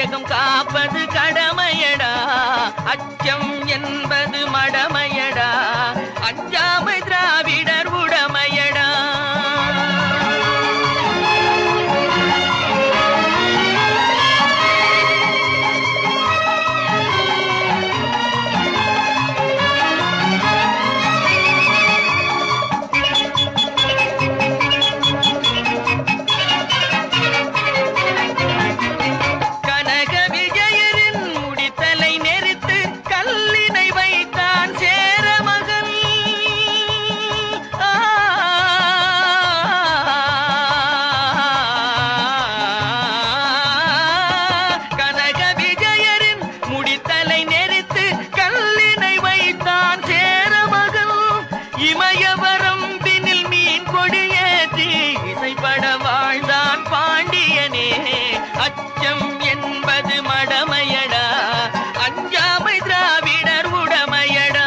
தாயகம் காப்பது கடமையடா அச்சம் என்பது மடமையடா அஞ்சாமை திராவிடர் உடமையடா கனக விஜயரின் முடித்தலை நெரித்து கல்லினை வைத்தான் சேர மகன் ஆ. கனக விஜயரின் முடித்தலை நெரித்து கல்லினை வைத்தான் சேர மகன் இமயவரம் பின்னில் மீன் கொடியேற்றி இசைப்பட வாழ்ந்தான் பாண்டியனே அச்சம் என்பது மடமையடா அஞ்சாமை திராவிடர் உடமையடா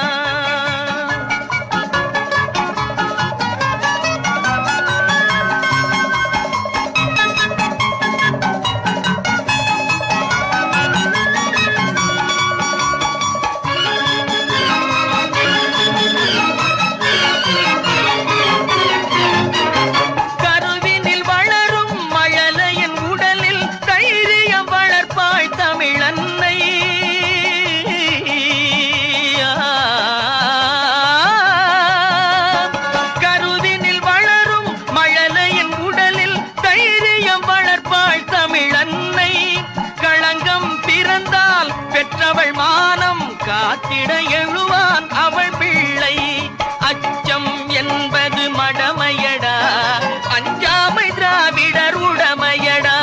கருவினில் வளரும் மழலையின் உடலில் தைரியம் வளர்ப்பாய் தமிழன்னை கருவினில் வளரும் மழலையின் உடலில் தைரியம் வளர்ப்பாய் தமிழன்னை களங்கம் பிறந்தால் பெற்றவள் மானம் காத்திட எழுவான் அவள் பிள்ளை அச்சம் என்பது மடமையடா அஞ்சாமை திராவிடர் உடமையடா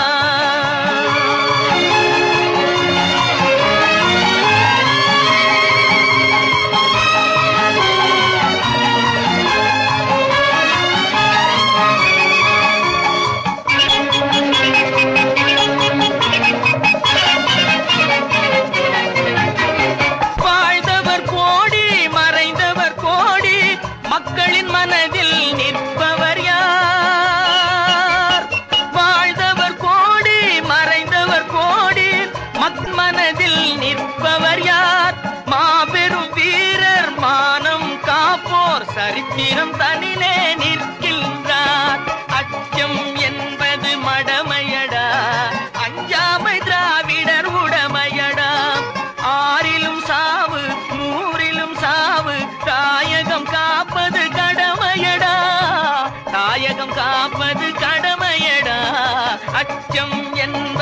வாழ்ந்தவர் கோடி மறைந்தவர் கோடி மக்களின் மனதில் நிற்பவர் யார் வாழ்ந்தவர் கோடி மறைந்தவர் கோடி மக் மனதில் நிற்பவர் யார் மாபெரும் வீரர் மானம் காப்போர் சரித்திரம் தனிலே நிற்கின்றார் அச்சம் என்பது மடமையடா அஞ்சாமை திராவிடர் உடமையடா ஆறிலும் சாவு நூறிலும் சாவு தாயகம் காப்பது கடமையடா தாயகம் காப்பது கடமையடா அச்சம் என்பது